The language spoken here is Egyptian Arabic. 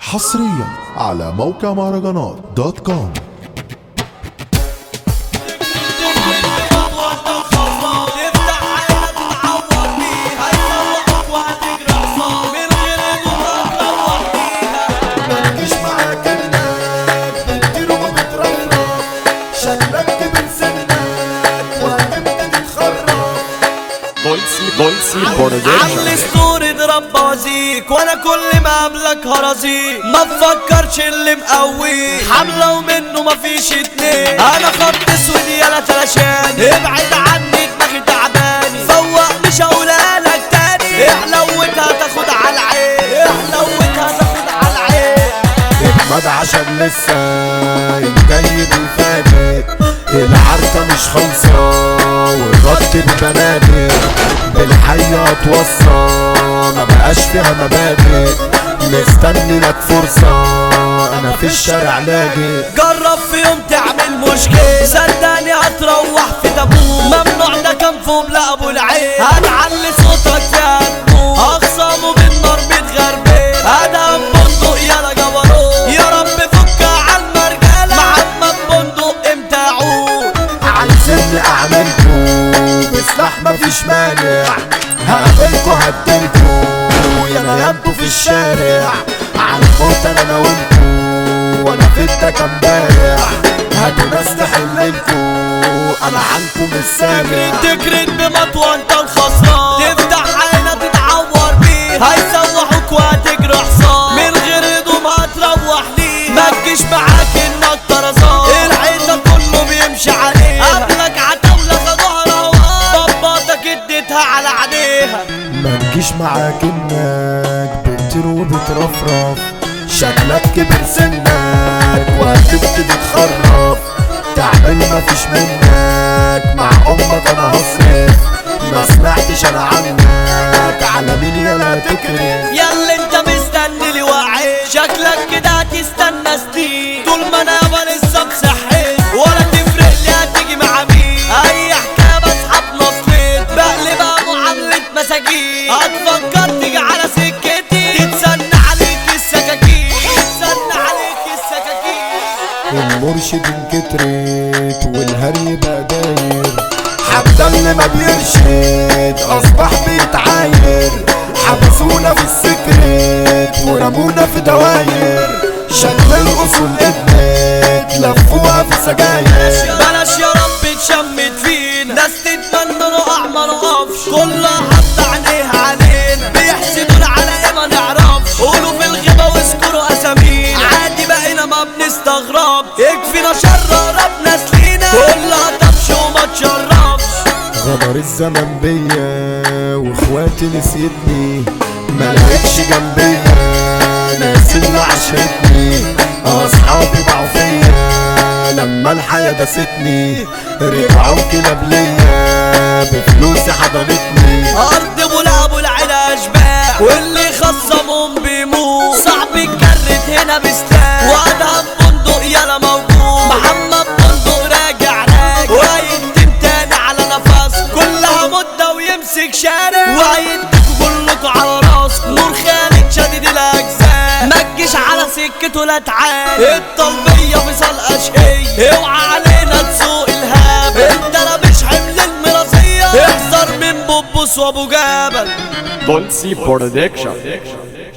حصريا على موقع مهرجانات دوت كوم مالكش معاك انك بتطير وبترفرف شكلك كبر سنك وهتبتدي تخرف بولسي علي برودكشن ستوري اضرب بوازيك وانا كل ما قبلك هرزيك ما تفكرش اللي مقويك حملة ومنه مفيش اتنين انا خط اسود يالا تلاشاني ابعد عني دماغي تعباني فوق مش هقولها لك تاني احلوتها تاخد على العين احلوتها تاخد على العين اجمد عشان لسه الجيد الفاتت العركة مش خالصة والرد ببنادق بالحية اتوصى ما بقاش فيها مبادئ مستني لك فرصة انا في الشارع لاجئ جرب في يوم تعمل مشكلة صدقني هتروح في تابوت ممنوع ده كان فوم لأبو العين هتعلي صوتك في هتموت أخصامه بالنار بتغربل أدهم بندق يالا جبروت يا رب فكها على المرجلة محمد بندق امتى يعود عايزين اعملكوا بسلاح مفيش مانع هقابلكوا هدلكوا يا انا يبدو في الشارع عالموت انا انا وانتوا وانا في الدكا امبارح هاتوا ناس تحللكوا انا عنكم السامع تجرد بمطوى انت الخسران تفتح عينك تتعور بيها هيسوحوك وهتجري حصان من غير هدوم هتروح ليه ما تجيش معاك انك طرزان الحيطه كله بيمشي عليها قبلك عتاولة خدوها روان ضباطك اديتها على عينيها ما تجيش معاك انك بتطير وبترفرف شكلك كبر سنك وهتبتدي تخرف تعمل مفيش منك مع امك انا هصرف ما سمعتش انا عنك على مين يلا تكرف ياللي انت مستني لي واعي شكلك كده هتستنى سنين طول ما انا يابا لسه بصحي ولا تفرق لي هتيجي مع مين اي حكايه بسحب نصلين بقلبها معامله مساجين هتفكر تيجي على سكتي تتسنى عليك السكاكين تتسنى عليك السكاكين المرشد انكترت والهري بقى داير حتى اللي ما بيرشد اصبح بيتعاير حبسونا في السكرت ورمونا في دواير شكل الاصول ادمت لفوها في سجاير بلاش يا رب تشمت فينا ناس تتمنى نقع ما نقفش كلها حاطة عينيها علينا بيحسدونا على ايه ما نعرفش قولوا في الغيبة واذكروا اسامينا عادي بقينا ما بنستغرب يكفينا شر ربنا سلينا كلها طفش وما تشرفش غدر الزمن بيا واخواتي نسيتني ما لقيتش جنبيا ناس اللي عشرتني اصحابي باعوا فيا لما الحياة داستني رجعوا كلاب ليا بفلوسي حضنتني ارض ابو لابو العين اشباح واللي خصمهم بيموت صعب الكرت هنا بسلاح وادهم بندق يالا موجود محمد بندق راجع راجع وهيندم تاني على نفس كلها مدة ويمسك شارع وهيديكوا كلكوا على راس نور خالد شديد الاجزاء ما تجيش على سكته لا تعاني الطلبية فيصل اشقية اوعى علينا تسوق الهاب انت لا مش حمل المراسية احذر من بوبوس وابو جبل بولسي برودكشن